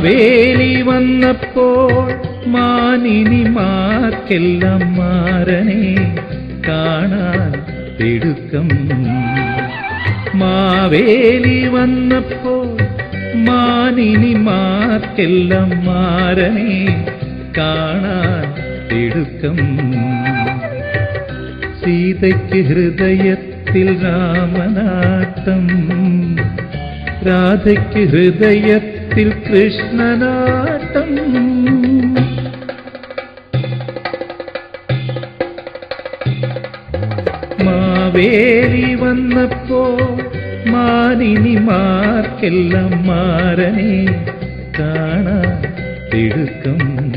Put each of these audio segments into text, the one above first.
മാവേലി വന്നപ്പോൾ മാനിനിമാർക്കെല്ലാം മാരനെ കാണാൻ തിടുക്കം മാവേലി വന്നപ്പോൾ മാനിനിമാർക്കെല്ലാം മാരനെ കാണാൻ തിടുക്കം സീതയ്ക്ക് ഹൃദയത്തിൽ രാമനാട്ടം രാധയ്ക്ക് ഹൃദയത്തിൽ കൃഷ്ണനാട്ടം മാവേലി വന്നപ്പോ മാനിനിമാർക്കെല്ലാം മാരനെ കാണാൻ തിടുക്കം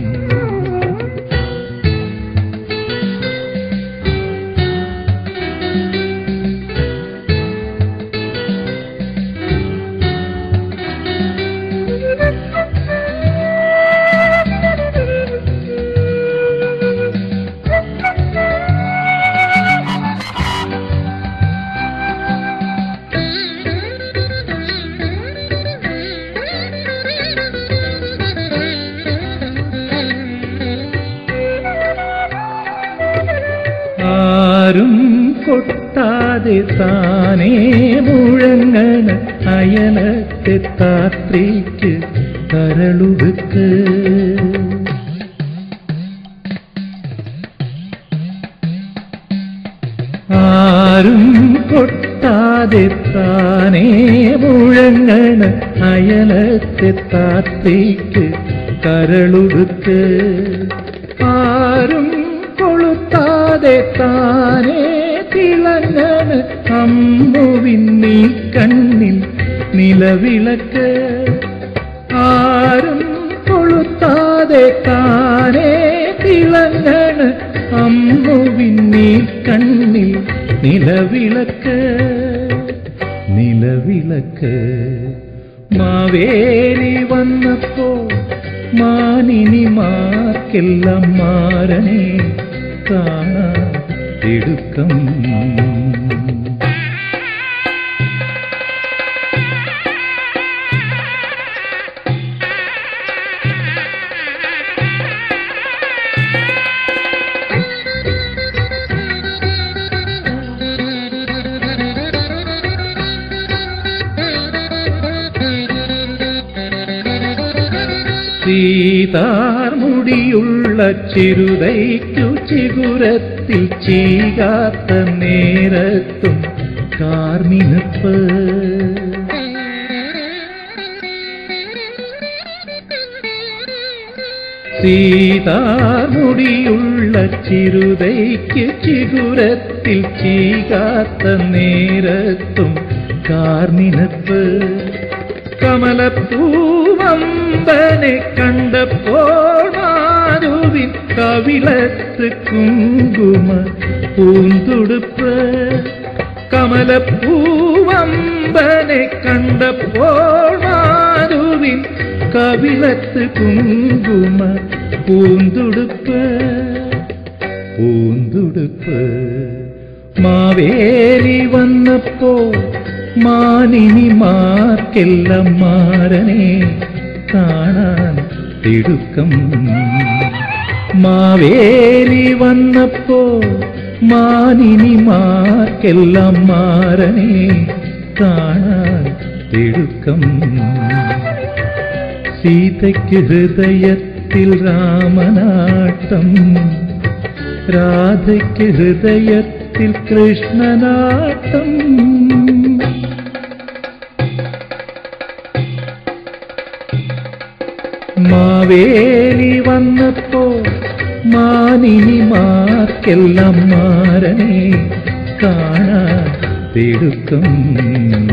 ആരും കൊട്ടാതെ താനേ മുഴങ്ങണ അയലത്തെ താത്രിക്ക് കരളുടുക്ക് ആരും കൊട്ടാതെ താനേ മുഴങ്ങണ അയലത്തെ താത്രിക്ക് കരളുടുക്ക് ആരും കൊളുത്താതെ താനേ തിളങ്ങണ അമ്മുവിന്നീ കണ്ണിൽ നിലവിളക്ക് ആരും കൊളുത്താതെ താനേ തിളങ്ങണ അമ്മുവിന്നീ കണ്ണിൽ നിലവിളക്ക് നിലവിളക്ക് മാവേലി വന്നപ്പോ മാനിനിമാർക്കെല്ലാം മാരനെ കാണാൻ തിടുക്കം സീതാർമുടിയുള്ള ചിരുതയ്ക്കു ചിഗുരത്തിൽ ചീകാത്ത നേരത്തും കാർമിനപ്പ് സീതാർമുടിയുള്ള ചിരുതയ്ക്ക് ചിഗുരത്തിൽ ചീകാത്ത നേരത്തും കാർമിനപ്പ് കമലപ്പൂവമ്പനെ കണ്ടപ്പോൾ മാരുവിൻ കവിളത്ത് കുങ്കുമ പൂന്തുടുപ്പ് കമലപ്പൂവമ്പനെ കണ്ടപ്പോൾ മാരുവിൻ കവിളത്ത് കുങ്കുമ പൂന്തുടുപ്പ് പൂന്തുടുപ്പ് മാവേലി വന്നപ്പോ മാനിനിമാർക്കെല്ലാം മാരനെ കാണാൻ തിടുക്കം മാവേലി വന്നപ്പോ മാനിനിമാർക്കെല്ലാം മാരനെ കാണാൻ തിടുക്കം സീതയ്ക്ക് ഹൃദയത്തിൽ രാമനാട്ടം രാധയ്ക്ക് ഹൃദയത്തിൽ കൃഷ്ണനാട്ടം മാവേലി വന്നപ്പോ മാനിനിമാർക്കെല്ലാം മാരനെ കാണാൻ തിടുക്കം